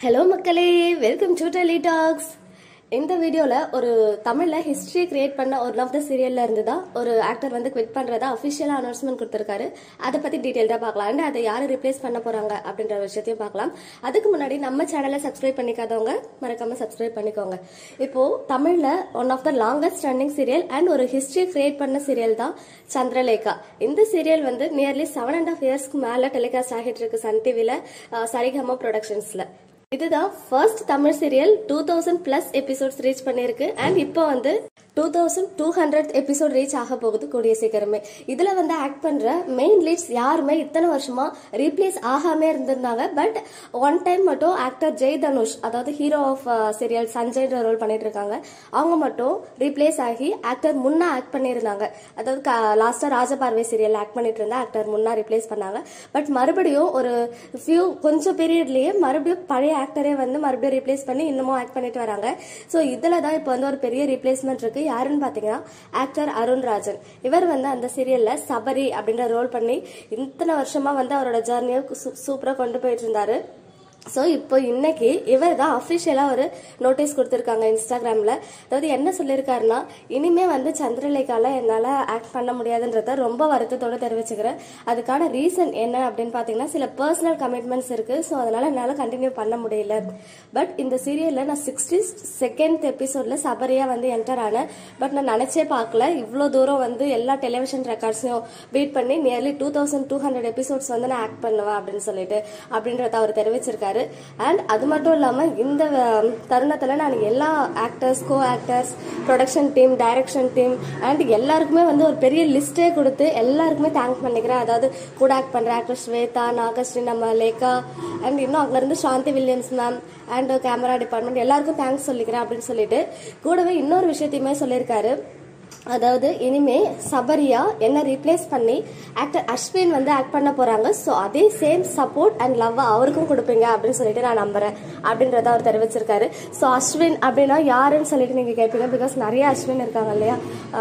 hello மக்களே welcome to tele tax இந்த வீடியோவில் ஒரு தமிழில் ஹிஸ்ட்ரி கிரியேட் பண்ண ஒரு ஆஃப் த சீரியலில் இருந்து தான் ஒரு ஆக்டர் வந்து குவிட் பண்ணுறதா அஃபிஷியலாக அனௌன்ஸ்மெண்ட் கொடுத்துருக்காரு அதை பற்றி டீட்டெயில்டாக பார்க்கலாம் அண்ட் அதை யார் ரிப்ளேஸ் பண்ண போகிறாங்க அப்படின்ற விஷயத்தையும் பார்க்கலாம் அதுக்கு முன்னாடி நம்ம சேனலை சப்ஸ்கிரைப் பண்ணிக்காதவங்க மறக்காமல் சப்ஸ்கிரைப் பண்ணிக்கோங்க இப்போது தமிழில் one of the longest running serial and ஒரு ஹிஸ்ட்ரி கிரியேட் பண்ண சீரியல் தான் சந்திரலேகா இந்த சீரியல் வந்து நியர்லி செவன் அண்ட் ஆஃப் இயர்ஸ்க்கு மேலே டெலிகாஸ்ட் ஆகிட்டு இருக்கு சன் டிவியில் சரிகமா ப்ரொடக்ஷன்ஸில் இதுதான் first Tamil serial two thousand plus episodes reach பண்ணிருக்கு அண்ட் இப்போ வந்து two thousand two hundred episode reach ஆக போகுது கூடிய சீக்கிரமே இதுல வந்து ஆக்ட் பண்ற மெயின் லீட்ஸ் யாருமே இத்தனை வருஷமா ரீப்ளேஸ் ஆகாம இருந்திருந்தாங்க பட் ஒன் டைம் மட்டும் ஆக்டர் ஜெய் தனுஷ் அதாவது ஹீரோ ஆஃப் சீரியல் சஞ்சய்ன்ற ரோல் பண்ணிட்டு இருக்காங்க அவங்க மட்டும் ரீப்ளேஸ் ஆகி ஆக்டர் முன்னா ஆக்ட் பண்ணியிருந்தாங்க அதாவது லாஸ்டா ராஜபார்வை சீரியல் ஆக்ட் பண்ணிட்டு இருந்த ஆக்டர் முன்னா ரிப்ளேஸ் பண்ணாங்க பட் மறுபடியும் ஒரு ஃபியூ கொஞ்சம் பீரியட்லயே மறுபடியும் பழைய ஆக்டரே வந்து மறுபடியும் ரீப்ளேஸ் பண்ணி இன்னமும் ஆக்ட் பண்ணிட்டு வராங்க ஸோ இதுல தான் இப்போ வந்து ஒரு பெரிய ரீப்ளேஸ்மெண்ட் இருக்கு யாருன்னு பாத்தீங்கன்னா ஆக்டர் அருண் ராஜன் இவர் வந்து அந்த சீரியல்ல சபரி அப்படின்ற ரோல் பண்ணி இத்தனை வருஷமா வந்து அவரோட ஜேர்னியை சூப்பரா கொண்டு போயிட்டு இருந்தாரு ஸோ இப்போ இன்னைக்கு இவர் தான் அஃபிஷியலாக ஒரு நோட்டீஸ் கொடுத்துருக்காங்க இன்ஸ்டாகிராமில் அதாவது என்ன சொல்லியிருக்காருன்னா இனிமே வந்து சந்திரலேகால என்னால் ஆக்ட் பண்ண முடியாதுன்றத ரொம்ப வருத்தத்தோடு தெரிவிச்சுக்கிறேன் அதுக்கான ரீசன் என்ன அப்படின்னு பார்த்தீங்கன்னா சில பர்சனல் கமிட்மெண்ட்ஸ் இருக்குது ஸோ அதனால் என்னால் கண்டினியூ பண்ண முடியல பட் இந்த சீரியலில் நான் சிக்ஸ்டி செகண்ட் எபிசோடில் சபரியாக வந்து என்டர் ஆனேன் பட் நான் நினச்சே பார்க்கல இவ்வளோ தூரம் வந்து எல்லா டெலிவிஷன் ரெக்கார்ட்ஸையும் பீட் பண்ணி nearly two thousand two hundred episodes வந்து நான் ஆக்ட் பண்ணுவேன் அப்படின்னு சொல்லிட்டு அப்படின்றத அவர் தெரிவிச்சிருக்காரு அண்ட் அது மட்டும் இல்லாமல் இந்த தருணத்தில் நான் எல்லா actors co actors production team direction team and எல்லாருக்குமே வந்து ஒரு பெரிய லிஸ்ட்டே கொடுத்து எல்லாருக்குமே தேங்க் பண்ணிக்கிறேன் அதாவது கூட ஆக்ட் பண்ணுற ஆக்டர் ஸ்வேதா நாகஸ்ரீ நம்ம லேகா அண்ட் இன்னும் அங்கேருந்து Shanthi Williams ma'am and camera department எல்லாருக்கும் தேங்க்ஸ் சொல்லிக்கிறேன் அப்படின்னு சொல்லிட்டு கூடவே இன்னொரு விஷயத்தையுமே சொல்லியிருக்காரு அதாவது இனிமே சபரியா என்ன ரீப்ளேஸ் பண்ணி ஆக்டர் அஸ்வின் வந்து ஆக்ட் பண்ண போறாங்க ஸோ அதே சேம் சப்போர்ட் அண்ட் லவ் அவருக்கும் கொடுப்பீங்க அப்படின்னு சொல்லிட்டு நான் நம்புறேன் அப்படின்றத அவர் தெரிவிச்சிருக்காரு ஸோ அஸ்வின் அப்படின்னா யாருன்னு சொல்லிட்டு நீங்க கேட்பீங்க பிகாஸ் நிறைய அஸ்வின் இருக்காங்க இல்லையா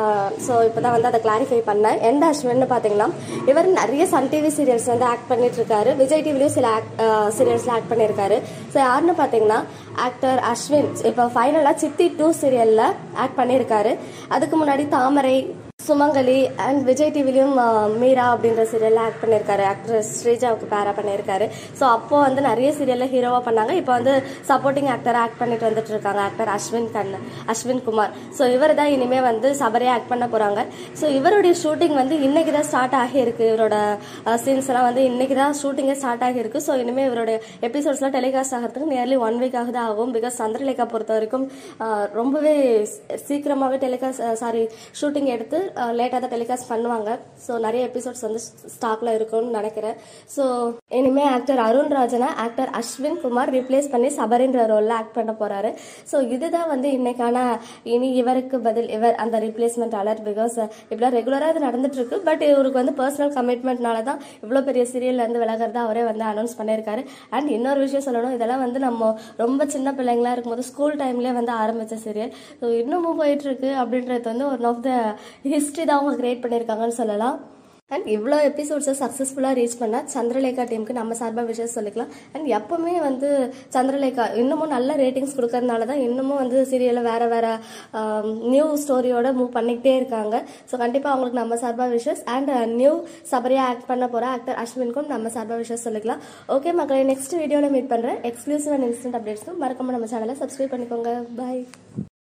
ஸோ இப்போதான் வந்து அதை கிளாரிஃபை பண்ணேன் எந்த அஸ்வின்னு பார்த்தீங்கன்னா இவர் நிறைய சன் டிவி சீரியல்ஸ் வந்து ஆக்ட் பண்ணிட்டு இருக்காரு விஜய் டிவிலையும் சில சீரியல்ஸ்ல ஆக்ட் பண்ணியிருக்காரு ஸோ யாருன்னு பார்த்தீங்கன்னா ஆக்டர் அஸ்வின் இப்போ ஃபைனலாக சித்தி டூ சீரியல்ல ஆக்ட் பண்ணியிருக்காரு அதுக்கு முன்னாடி தாமரை சுமங்கலி அண்ட் விஜய் டிவிலையும் மீரா அப்படின்ற சீரியல்ல ஆக்ட் பண்ணியிருக்காரு ஆக்ட்ரஸ் ஸ்ரீஜாவுக்கு பேரா பண்ணியிருக்காரு ஸோ அப்போ வந்து நிறைய சீரியல்ல ஹீரோவா பண்ணாங்க இப்போ வந்து சப்போர்ட்டிங் ஆக்டர் ஆக்ட் பண்ணிட்டு வந்துட்டு இருக்காங்க ஆக்டர் அஸ்வின் கண் அஸ்வின் குமார் ஸோ இவர் தான் இனிமே வந்து சபரியா ஆக்ட் பண்ண போறாங்க ஸோ இவருடைய ஷூட்டிங் வந்து இன்னைக்கு தான் ஸ்டார்ட் ஆகி இருக்கு இவரோட சீன்ஸ் எல்லாம் வந்து இன்னைக்கு தான் ஷூட்டிங்கே ஸ்டார்ட் ஆகி இருக்கு ஸோ இனிமே இவருடைய எபிசோட்ஸ்லாம் டெலிகாஸ்ட் ஆகிறதுக்கு நியர்லி ஒன் வீக் ஆகுது ஆகும் பிகாஸ் சந்திரலேகா பொறுத்த வரைக்கும் ரொம்பவே சீக்கிரமாகவே டெலிகாஸ்ட் சாரி ஷூட்டிங் எடுத்து லேட்டாக தான் டெலிகாஸ்ட் பண்ணுவாங்க ஸோ நிறைய எபிசோட்ஸ் வந்து ஸ்டாக்ல இருக்கும்னு நினைக்கிறேன் ஸோ இனிமே ஆக்டர் அருண் ராஜனை ஆக்டர் அஸ்வின் குமார் ரீப்ளேஸ் பண்ணி சபரின்ற ரோல்ல ஆக்ட் பண்ண போறாரு ஸோ இதுதான் வந்து இன்னைக்கான இனி இவருக்கு பதில் இவர் அந்த ரீப்ளேஸ்மெண்ட் அலர்ட் பிகாஸ் இப்படிலாம் ரெகுலராக இது நடந்துட்டு இருக்கு பட் இவருக்கு வந்து பர்சனல் கமிட்மெண்ட்னால தான் இவ்வளோ பெரிய சீரியல்ல இருந்து விலகிறதா அவரே வந்து அனௌன்ஸ் பண்ணியிருக்காரு அண்ட் இன்னொரு விஷயம் சொல்லணும் இதெல்லாம் வந்து நம்ம ரொம்ப சின்ன பிள்ளைங்களா இருக்கும்போது ஸ்கூல் டைம்லேயே வந்து ஆரம்பிச்ச சீரியல் ஸோ இன்னமும் போயிட்டு இருக்கு அப்படின்றது வந்து ஒன் ஆஃப் த ஹிஸ்ட்ரி தான் அவங்க கிரியேட் பண்ணியிருக்காங்கன்னு சொல்லலாம் அண்ட் இவ்வளோ எபிசோட்ஸை சக்ஸஸ்ஃபுல்லாக ரீச் பண்ணால் சந்திரலேகா டீமுக்கு நம்ம சார்பாக விஷயம் சொல்லிக்கலாம் அண்ட் எப்பவுமே வந்து சந்திரலேகா இன்னமும் நல்ல ரேட்டிங்ஸ் கொடுக்கறதுனால தான் இன்னமும் வந்து சீரியலில் வேற வேற நியூ ஸ்டோரியோட மூவ் பண்ணிக்கிட்டே இருக்காங்க ஸோ கண்டிப்பாக அவங்களுக்கு நம்ம சார்பாக விஷஸ் அண்ட் நியூ சபரியா ஆக்ட் பண்ண போகிற ஆக்டர் அஸ்வின்க்கும் நம்ம சார்பாக விஷயம் சொல்லிக்கலாம் ஓகே மக்களை நெக்ஸ்ட் வீடியோவில் மீட் பண்ணுறேன் எக்ஸ்க்ளூசிவ் அண்ட் இன்ஸ்டன்ட் அப்டேட்ஸ்க்கும் மறக்காம நம்ம சேனலை சப்ஸ்கிரைப் பண்ணிக்கோங்க பாய்